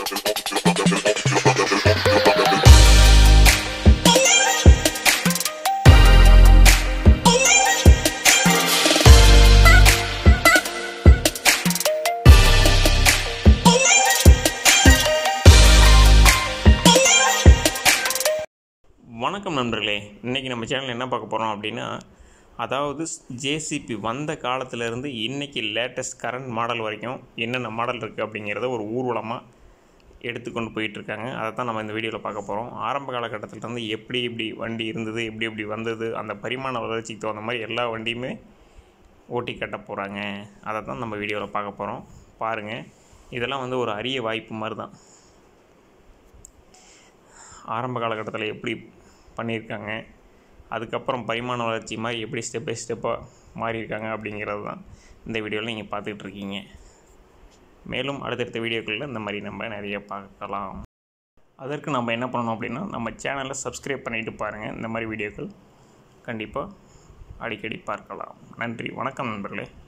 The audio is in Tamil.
வணக்கம் நண்பர்களே இன்றைக்கி நம்ம சேனலில் என்ன பார்க்க போகிறோம் அப்படின்னா அதாவது ஜேசிபி வந்த காலத்திலேருந்து இன்றைக்கி லேட்டஸ்ட் கரண்ட் மாடல் வரைக்கும் என்னென்ன மாடல் இருக்குது அப்படிங்கிறத ஒரு ஊர்வலமாக எடுத்துக்கொண்டு போயிட்டுருக்காங்க அதை தான் நம்ம இந்த வீடியோவில் பார்க்க போகிறோம் ஆரம்ப காலகட்டத்திலேருந்து எப்படி எப்படி வண்டி இருந்தது எப்படி எப்படி வந்தது அந்த பரிமாண வளர்ச்சிக்கு தகுந்த மாதிரி எல்லா வண்டியுமே ஓட்டி கட்ட போகிறாங்க அதை தான் நம்ம வீடியோவில் பார்க்க போகிறோம் பாருங்கள் இதெல்லாம் வந்து ஒரு அரிய வாய்ப்பு மாதிரி தான் ஆரம்ப காலகட்டத்தில் எப்படி பண்ணியிருக்காங்க அதுக்கப்புறம் பரிமாண வளர்ச்சி மாதிரி எப்படி ஸ்டெப் பை ஸ்டெப்பாக மாறியிருக்காங்க அப்படிங்கிறது தான் இந்த வீடியோவில் நீங்கள் பார்த்துக்கிட்டு இருக்கீங்க மேலும் அடுத்தடுத்த வீடியோக்களில் இந்த மாதிரி நம்ம நிறைய பார்க்கலாம் அதற்கு நம்ம என்ன பண்ணணும் அப்படின்னா நம்ம சேனலை சப்ஸ்கிரைப் பண்ணிட்டு பாருங்கள் இந்த மாதிரி வீடியோக்கள் கண்டிப்பாக அடிக்கடி பார்க்கலாம் நன்றி வணக்கம் நண்பர்களே